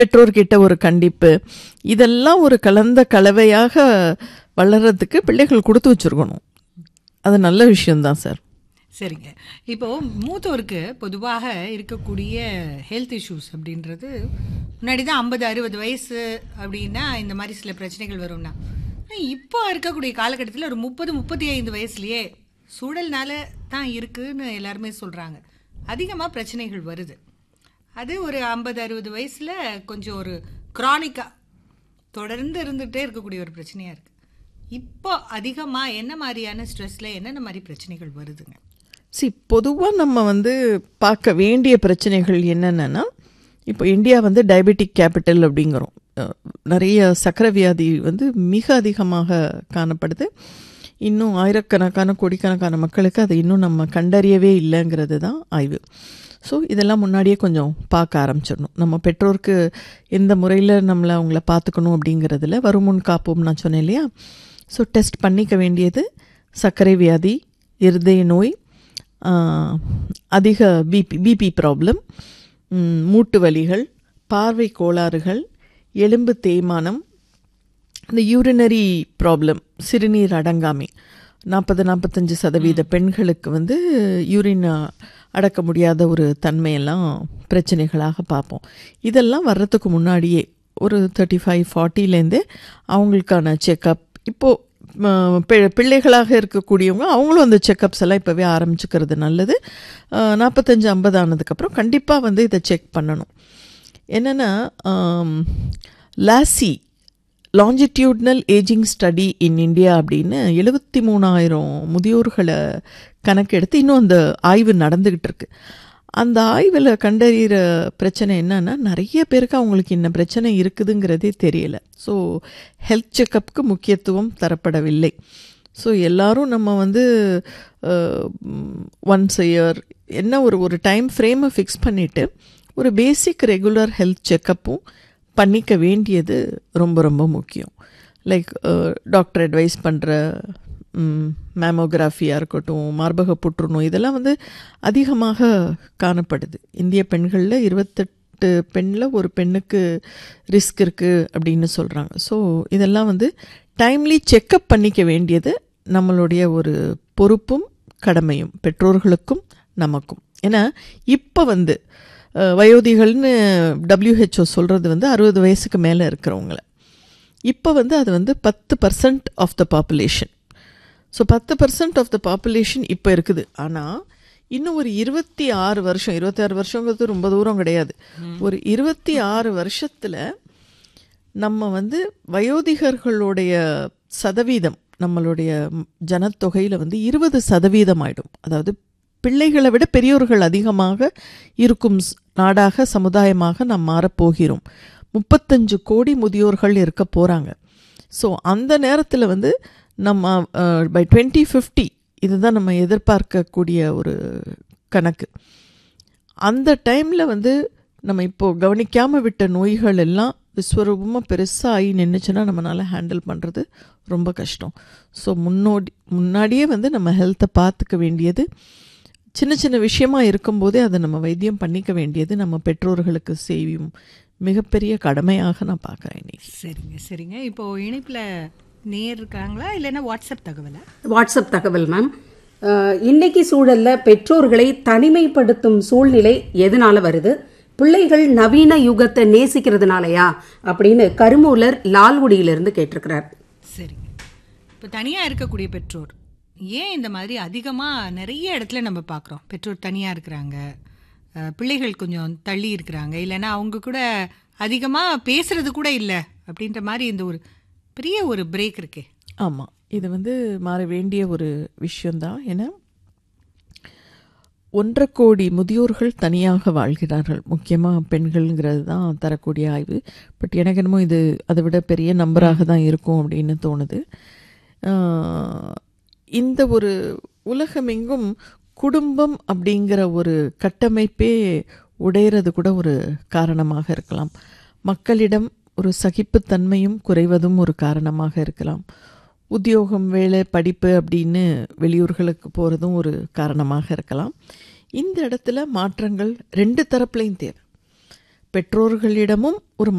பெற்றோர்கிட்ட ஒரு கண்டிப்பு இதெல்லாம் ஒரு கலந்த கலவையாக வளர்றதுக்கு பிள்ளைகள் கொடுத்து வச்சிருக்கணும் அது நல்ல விஷயம்தான் சார் சரிங்க இப்போ மூத்தோருக்கு பொதுவாக இருக்கக்கூடிய ஹெல்த் இஷ்யூஸ் அப்படின்றது முன்னாடி தான் ஐம்பது அறுபது வயசு அப்படின்னா இந்த மாதிரி சில பிரச்சனைகள் வரும்னா ஆனா இப்போ இருக்கக்கூடிய காலகட்டத்தில் ஒரு முப்பது முப்பத்தி ஐந்து வயசுலயே சூழல்னால தான் இருக்குன்னு எல்லாருமே சொல்கிறாங்க அதிகமாக பிரச்சனைகள் வருது அது ஒரு ஐம்பது அறுபது வயசில் கொஞ்சம் ஒரு க்ரானிக்காக தொடர்ந்து இருந்துகிட்டே இருக்கக்கூடிய ஒரு பிரச்சனையாக இருக்குது இப்போ அதிகமாக என்ன மாதிரியான ஸ்ட்ரெஸ்ஸில் என்னென்ன மாதிரி பிரச்சனைகள் வருதுங்க சி பொதுவாக நம்ம வந்து பார்க்க வேண்டிய பிரச்சனைகள் என்னென்னா இப்போ இந்தியா வந்து டயபெட்டிக் கேபிட்டல் அப்படிங்கிறோம் அஹ், நிறைய சக்கரை வியாதி வந்து மிக அதிகமாக காணப்படுது இன்னும் ஆயிரக்கணக்கான கோடிக்கணக்கான மக்களுக்கு அதை இன்னும் நம்ம கண்டறியவே இல்லைங்கிறது தான் ஆய்வு ஸோ இதெல்லாம் முன்னாடியே கொஞ்சம் பார்க்க ஆரம்பிச்சிடணும் நம்ம பெற்றோருக்கு எந்த முறையில் நம்மளை அவங்கள பார்த்துக்கணும் அப்படிங்கிறதுல வருமுன் காப்போம் நான் சொன்னேன் இல்லையா ஸோ டெஸ்ட் பண்ணிக்க வேண்டியது சர்க்கரை வியாதி இருதய நோய் ஆஹ், அதிக பிபி பிபி ப்ராப்ளம் மூட்டு வலிகள் பார்வை கோளாறுகள் எலும்பு தேய்மானம் இந்த யூரினரி ப்ராப்ளம் சிறுநீர் அடங்காமை நாற்பது நாற்பத்தஞ்சு சதவீத பெண்களுக்கு வந்து யூரின் அடக்க முடியாத ஒரு தன்மையெல்லாம் பிரச்சனைகளாக பார்ப்போம் இதெல்லாம் வர்றதுக்கு முன்னாடியே ஒரு தேர்ட்டி ஃபைவ் ஃபார்ட்டிலேருந்தே அவங்களுக்கான செக்கப் இப்போது பிள்ளைகளாக இருக்கக்கூடியவங்க அவங்களும் அந்த செக்கப்ஸ் எல்லாம் இப்போவே ஆரம்பிச்சுக்கிறது நல்லது நாற்பத்தஞ்சு ஐம்பது ஆனதுக்கப்புறம் கண்டிப்பாக வந்து இதை செக் பண்ணணும் என்னென்னா LASI longitudinal ageing study in India அப்படின்னு எழுபத்தி மூணாயிரம் முதியோர்களை கணக்கெடுத்து இன்னும் அந்த ஆய்வு நடந்துக்கிட்டு இருக்கு அந்த ஆய்வில் கண்டறிகிற பிரச்சனை என்னன்னா நிறைய பேருக்கு அவங்களுக்கு இன்ன பிரச்சனை இருக்குதுங்கிறதே தெரியல ஸோ ஹெல்த் செக்கப்புக்கு முக்கியத்துவம் தரப்படவில்லை ஸோ எல்லாரும் நம்ம வந்து ஒன்ஸ் இயர் என்ன ஒரு ஒரு டைம் ஃப்ரேமை ஃபிக்ஸ் பண்ணிவிட்டு ஒரு பேசிக் ரெகுலர் ஹெல்த் செக்கப்பும் பண்ணிக்க வேண்டியது ரொம்ப ரொம்ப முக்கியம் லைக் டாக்டர் அட்வைஸ் பண்ணுற மேமோகிராஃபியாக இருக்கட்டும் மார்பக புற்றுநோய் இதெல்லாம் வந்து அதிகமாக காணப்படுது இந்திய பெண்களில் இருபத்தெட்டு பெண்ணில் ஒரு பெண்ணுக்கு ரிஸ்க் இருக்குது அப்படின்னு சொல்கிறாங்க ஸோ இதெல்லாம் வந்து டைம்லி செக்கப் பண்ணிக்க வேண்டியது நம்மளுடைய ஒரு பொறுப்பும் கடமையும் பெற்றோர்களுக்கும் நமக்கும் ஏன்னா இப்போ வந்து வயோதிகள்னு டபிள்யூஹெச்ஓ சொல்கிறது வந்து அறுபது வயசுக்கு மேலே இருக்கிறவங்கள இப்போ வந்து அது வந்து பத்து percent of the population so பத்து பர்சன்ட் ஆஃப் த பாப்புலேஷன் இப்போ இருக்குது ஆனால் இன்னும் ஒரு இருபத்தி ஆறு வருஷம் இருபத்தாறு வருஷங்கிறது ரொம்ப தூரம் கிடையாது ஒரு இருபத்தி ஆறு வருஷத்தில் நம்ம வந்து வயோதிகர்களுடைய சதவீதம் நம்மளுடைய ஜனத்தொகையில் வந்து இருபது சதவீதம் ஆயிடும் அதாவது பிள்ளைகளை விட பெரியோர்கள் அதிகமாக இருக்கும் நாடாக சமுதாயமாக நாம் மாறப்போகிறோம் முப்பத்தஞ்சு கோடி முதியோர்கள் இருக்க போகிறாங்க ஸோ அந்த நேரத்தில் வந்து நம்ம பை டுவெண்ட்டி ஃபிஃப்டி இதுதான் நம்ம எதிர்பார்க்கக்கூடிய ஒரு கணக்கு அந்த டைமில் வந்து நம்ம இப்போது கவனிக்காமல் விட்ட நோய்கள் எல்லாம் விஸ்வரூபமாக பெருசாக ஆகி நின்றுச்சுன்னா நம்மளால் ஹேண்டில் பண்ணுறது ரொம்ப கஷ்டம் ஸோ முன்னோடி முன்னாடியே வந்து நம்ம ஹெல்த்தை பார்த்துக்க வேண்டியது சின்ன சின்ன விஷயமா இருக்கும்போதே அதை நம்ம வைத்தியம் பண்ணிக்க வேண்டியது நம்ம பெற்றோர்களுக்கு செய்யும் மிகப்பெரிய கடமையாக நான் பார்க்குறேன் இன்னைக்கு சரிங்க சரிங்க இப்போ இணைப்பில் நேர் இருக்காங்களா இல்லைன்னா வாட்ஸ்அப் தகவலா வாட்ஸ்அப் தகவல் மேம் இன்னைக்கு சூழல்ல பெற்றோர்களை தனிமைப்படுத்தும் சூழ்நிலை எதனால வருது பிள்ளைகள் நவீன யுகத்தை நேசிக்கிறதுனாலயா அப்படின்னு கருமூலர் லால்குடியிலிருந்து கேட்டிருக்கிறார் சரிங்க இப்போ தனியாக இருக்கக்கூடிய பெற்றோர் ஏன் இந்த மாதிரி அதிகமாக நிறைய இடத்துல நம்ம பார்க்குறோம் பெற்றோர் தனியாக இருக்கிறாங்க பிள்ளைகள் கொஞ்சம் தள்ளி இருக்கிறாங்க இல்லைன்னா அவங்க கூட அதிகமாக பேசுறது கூட இல்லை அப்படின்ற மாதிரி இந்த ஒரு பெரிய ஒரு பிரேக் இருக்கே ஆமாம் இது வந்து மாற வேண்டிய ஒரு விஷயந்தான் ஏன்னா ஒன்றரை கோடி முதியோர்கள் தனியாக வாழ்கிறார்கள் முக்கியமாக பெண்கள்ங்கிறது தான் தரக்கூடிய ஆய்வு பட் எனக்கு என்னமோ இது அதை விட பெரிய நம்பராக தான் இருக்கும் அப்படின்னு தோணுது இந்த ஒரு உலகமெங்கும் குடும்பம் அப்படிங்கிற ஒரு கட்டமைப்பே உடையிறது கூட ஒரு காரணமாக இருக்கலாம் மக்களிடம் ஒரு சகிப்புத்தன்மையும் குறைவதும் ஒரு காரணமாக இருக்கலாம் உத்தியோகம் வேலை படிப்பு அப்படின்னு வெளியூர்களுக்கு போகிறதும் ஒரு காரணமாக இருக்கலாம் இந்த இடத்துல மாற்றங்கள் ரெண்டு தரப்புலையும் தேவை பெற்றோர்களிடமும் ஒரு